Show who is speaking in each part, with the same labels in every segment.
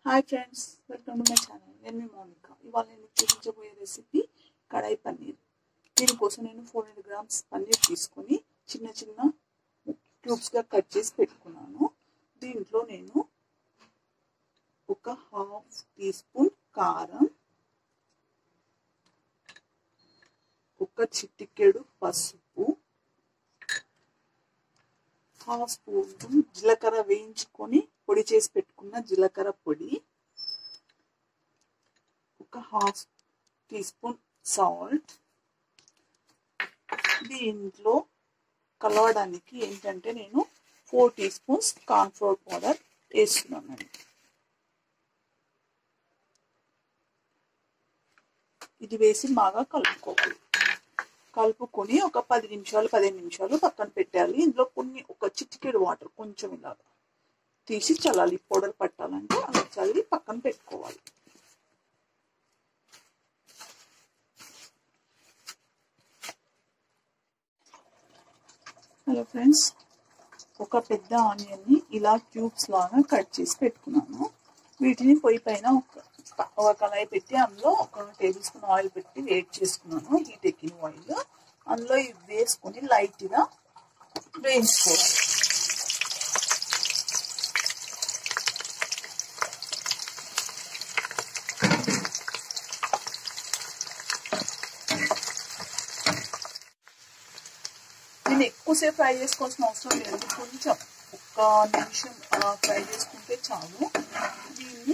Speaker 1: hi friends welcome to my channel నేను మీ మౌనిక ఇవాళ నేను చూపించబోయే రెసిపీ కడాయి పన్నీర్ దీనికోసం నేను ఫోర్ హండ్రెడ్ గ్రామ్స్ పన్నీర్ తీసుకొని చిన్న చిన్న క్యూబ్స్గా కట్ చేసి పెట్టుకున్నాను దీంట్లో నేను ఒక హాఫ్ టీ స్పూన్ కారం ఒక చిటికెడు పసుపు హాఫ్ స్పూన్ జీలకర్ర వేయించుకొని పొడి చేసి పెట్టుకున్న జీలకర్ర పొడి ఒక హాఫ్ టీ స్పూన్ సాల్ట్ దీంట్లో కలవడానికి ఏంటంటే నేను four teaspoons cornflour powder వేస్తున్నానండి ఇది వేసి బాగా కలుపుకోవాలి కలుపుకొని ఒక పది నిమిషాలు పదిహేను నిమిషాలు పక్కన పెట్టాలి ఇందులో కొన్ని ఒక చిటికెడు వాటర్ కొంచెం ఇలాగా తీసి చల్లాలి పౌడర్ పట్టాలంటే అలా చల్లి పక్కన పెట్టుకోవాలి హలో ఫ్రెండ్స్ ఒక పెద్ద ఆనియన్ని ఇలా క్యూబ్స్ లాగా కట్ చేసి పెట్టుకున్నాను వీటిని పొయ్యి పైన ఒక ఒక కళాయి పెట్టి అందులో ఒక టేబుల్ స్పూన్ ఆయిల్ పెట్టి వేట్ చేసుకున్నాను హీట్ ఎక్కిన ఆయిల్ అందులో ఇవి వేసుకొని లైట్గా వేయించుకోవాలి దీన్ని ఎక్కువసేపు ఫ్రై చేసుకోవాల్సిన అవసరం లేదు కొంచెం ఒక నిమిషం అలా ఫ్రై చేసుకుంటే చాలు దీన్ని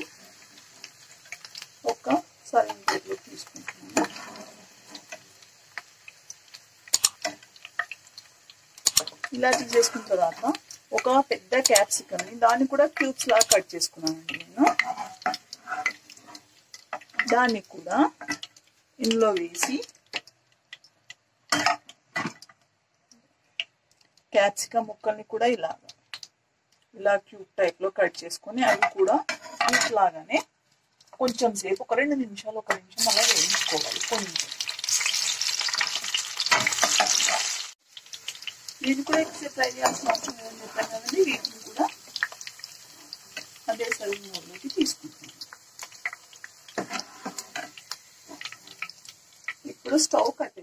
Speaker 1: ఒక సర్వింగ్ ప్లేట్లో తీసుకుంటున్నాను ఇలా తీసేసుకున్న తర్వాత ఒక పెద్ద క్యాప్సికమ్ని దాన్ని కూడా క్యూబ్స్ లాగా కట్ చేసుకున్నానండి నేను దాన్ని కూడా ఇందులో వేసి క్యాప్సికమ్ ముక్కల్ని కూడా ఇలాగా ఇలా క్యూబ్ టైప్లో కట్ చేసుకొని అవి కూడా లాగానే కొంచెం సేపు ఒక రెండు నిమిషాలు ఒక నిమిషం అలా వేయించుకోవాలి కొంచెం దీన్ని కూడా ఎక్కువ ఫ్రై చేయాల్సిన అవసరం లేదని చెప్పాను కదండి వీటిని కూడా అదే సర్వింగ్ మోడ్లోకి తీసుకుంటాను ఇప్పుడు స్టవ్ కట్టే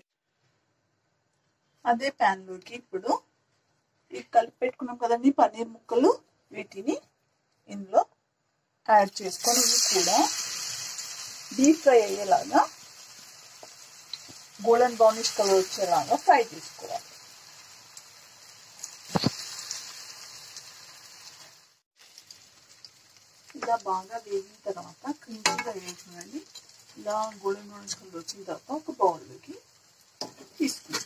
Speaker 1: అదే ప్యాన్లోకి ఇప్పుడు ఈ కలిపి పెట్టుకున్నాం కదండి పన్నీర్ ముక్కలు వీటిని ఇందులో యాడ్ చేసుకొని ఇవి కూడా డీప్ ఫ్రై అయ్యేలాగా గోల్డెన్ బ్రౌనిష్ కలర్ వచ్చేలాగా ఫ్రై చేసుకోవాలి ఇలా బాగా వేగిన తర్వాత క్రించిగా వేసిందండి ఇలా గోల్డెన్ బ్రౌనిష్ కలర్ వచ్చిన తర్వాత ఒక బౌల్లోకి తీసుకుంటాం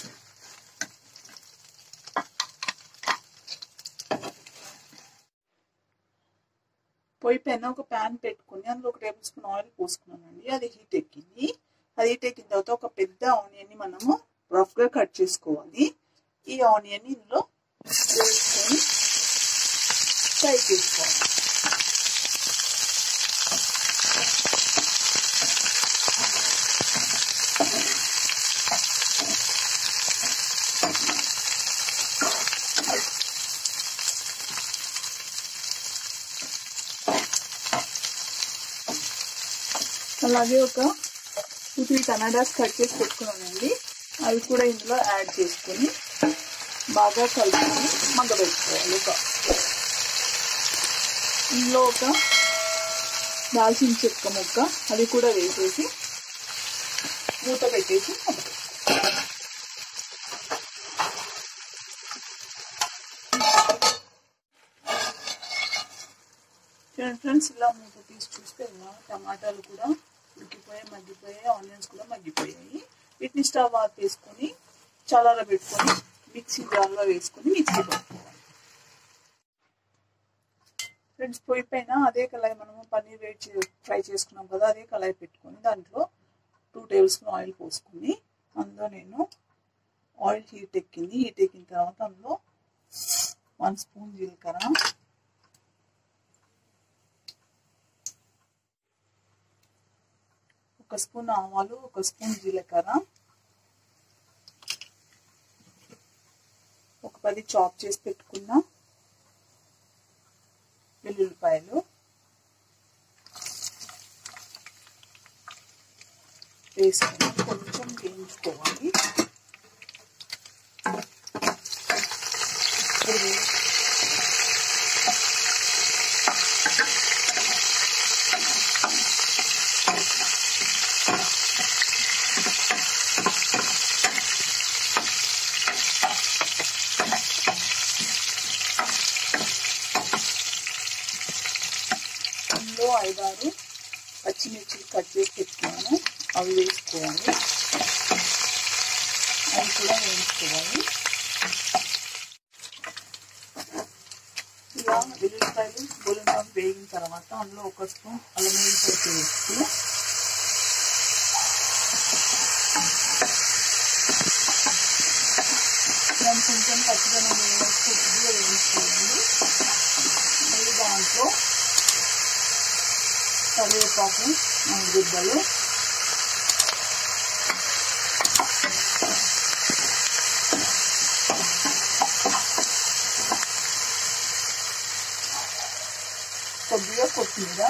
Speaker 1: పొయ్యి పైన ఒక ప్యాన్ పెట్టుకుని అందులో ఒక టేబుల్ స్పూన్ ఆయిల్ పోసుకున్నానండి అది హీట్ ఎక్కింది అది హీట్ ఎక్కిన తర్వాత ఒక పెద్ద ఆనియన్ని మనము రఫ్గా కట్ చేసుకోవాలి ఈ ఆనియన్ ఇందులో వేసుకొని ఫ్రై చేసుకోవాలి అలాగే ఒక టూ త్రీ టమాటాస్ కట్ చేసి పెట్టుకున్నానండి అవి కూడా ఇందులో యాడ్ చేసుకొని బాగా కలుపుకొని మగ్గబెట్టుకోవాలి ఒక ఇందులో ఒక దాల్చిన చెక్క ముక్క అది కూడా వేసేసి మూత పెట్టేసి ఫ్రెండ్స్ ఇలా మూత తీసి చూస్తే టమాటాలు కూడా ఉడికిపోయాయి మగ్గిపోయాయి ఆనియన్స్ కూడా మగ్గిపోయాయి వీటిని స్టవ్ ఆఫ్ వేసుకొని చల్లార పెట్టుకొని మిక్సీ జార్లో వేసుకొని మిక్సీ పట్టుకోవాలి ఫ్రెండ్స్ పొయ్యి పైన అదే కళాయి మనము పన్నీర్ వేట్ ఫ్రై చేసుకున్నాం కదా అదే కళాయి పెట్టుకొని దాంట్లో టూ టేబుల్ స్పూన్ ఆయిల్ పోసుకొని అందులో నేను ఆయిల్ హీట్ ఎక్కింది హీట్ ఎక్కిన తర్వాత అందులో వన్ స్పూన్ జీలకర్ర ఒక స్పూన్ ఆవాలు ఒక స్పూన్ జీలకర్ర ఒక పది చాప్ చేసి పెట్టుకున్న వెల్లుల్లిపాయలు వేసుకొని కొంచెం వేయించుకోవాలి ఇప్పుడు ఇందులో ఐదారు పచ్చిమిర్చి కట్ చేసి పెట్టుకున్నాను అవి వేసుకోవాలి అవి కూడా వేయించుకోవాలి ఇలా వెల్లుల్లిపాయలు గోలింపాలు వేగిన తర్వాత అందులో ఒక స్పూన్ అల్లం వెల్లుల్లిపాయ వేస్తూ దాన్ని కొంచెం పచ్చిదనం కొద్దిగా వేయించుకోవాలి మళ్ళీ దాంట్లో కరివేపాకు గుడ్డలు కొద్దిగా కొత్తిమీర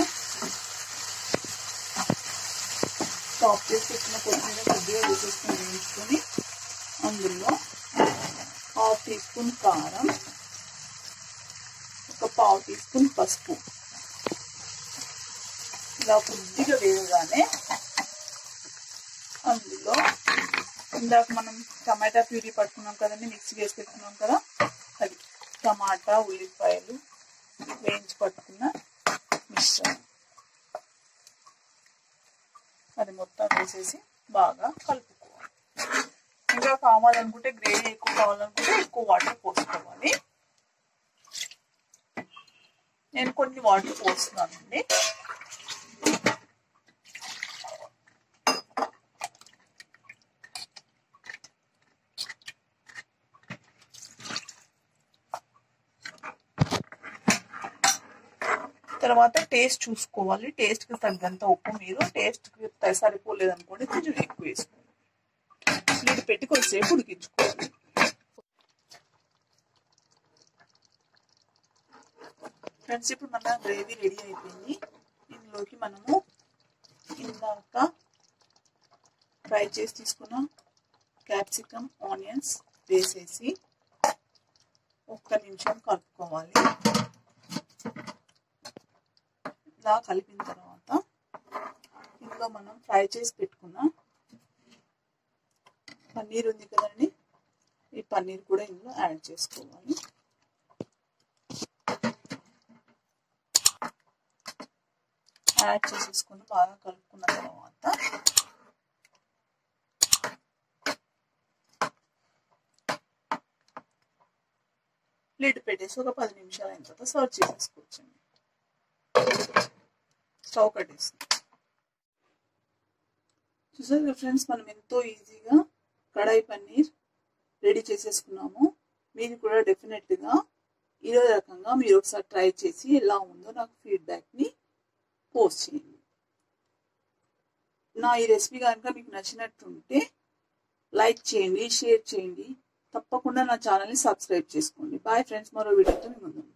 Speaker 1: చాప్ చేసి పెట్టిన కొత్తిమీర కొద్దిగా వేసేసుకొని వేయించుకొని అందులో హాఫ్ టీ స్పూన్ కారం ఒక పావు టీ స్పూన్ పసుపు ఇలా కొద్దిగా వేయగానే అందులో ఇందాక మనం టమాటా ప్యూరీ పట్టుకున్నాం కదండి మిక్సీ వేసి పెట్టుకున్నాం కదా అది టమాటా ఉల్లిపాయలు వేయించి పట్టుకున్న మిశ్రమం అది మొత్తం వేసేసి బాగా కలుపుకోవాలి ఇంకా కావాలనుకుంటే గ్రేవీ ఎక్కువ కావాలనుకుంటే ఎక్కువ వాటర్ పోసుకోవాలి నేను కొన్ని వాటర్ పోస్తున్నానండి తర్వాత టేస్ట్ చూసుకోవాలి టేస్ట్కి తగ్గంత ఉప్పు మీరు టేస్ట్కి సరిపోలేదు అనుకోండి కొంచెం ఎక్కువ వేసుకోవాలి నీటి పెట్టి కొద్దిసేపు ఉడికించుకోవాలి ఫ్రెండ్స్ ఇప్పుడు మన గ్రేవీ రెడీ అయిపోయింది ఇందులోకి మనము ఇందాక ఫ్రై చేసి తీసుకున్న క్యాప్సికమ్ ఆనియన్స్ వేసేసి ఒక్క నిమిషం కలుపుకోవాలి ఇలా కలిపిన తర్వాత ఇందులో మనం ఫ్రై చేసి పెట్టుకున్న పన్నీర్ ఉంది కదండి ఈ పన్నీర్ కూడా ఇందులో యాడ్ చేసుకోవాలి యాడ్ చేసేసుకుని బాగా కలుపుకున్న తర్వాత లిడ్ పెట్టేసి ఒక పది నిమిషాలు అయిన తర్వాత సర్వ్ చేసేసుకోవచ్చండి స్టవ్ కట్టేసి చూసారు ఫ్రెండ్స్ మనం ఎంతో ఈజీగా కడాయి పన్నీర్ రెడీ చేసేసుకున్నాము మీరు కూడా డెఫినెట్గా ఇదే రకంగా మీరు ఒకసారి ట్రై చేసి ఎలా ఉందో నాకు ఫీడ్బ్యాక్ని పోస్ట్ చేయండి నా ఈ రెసిపీ కనుక మీకు నచ్చినట్టుంటే లైక్ చేయండి షేర్ చేయండి తప్పకుండా నా ఛానల్ని సబ్స్క్రైబ్ చేసుకోండి బాయ్ ఫ్రెండ్స్ మరో వీడియోతో మీ ముందు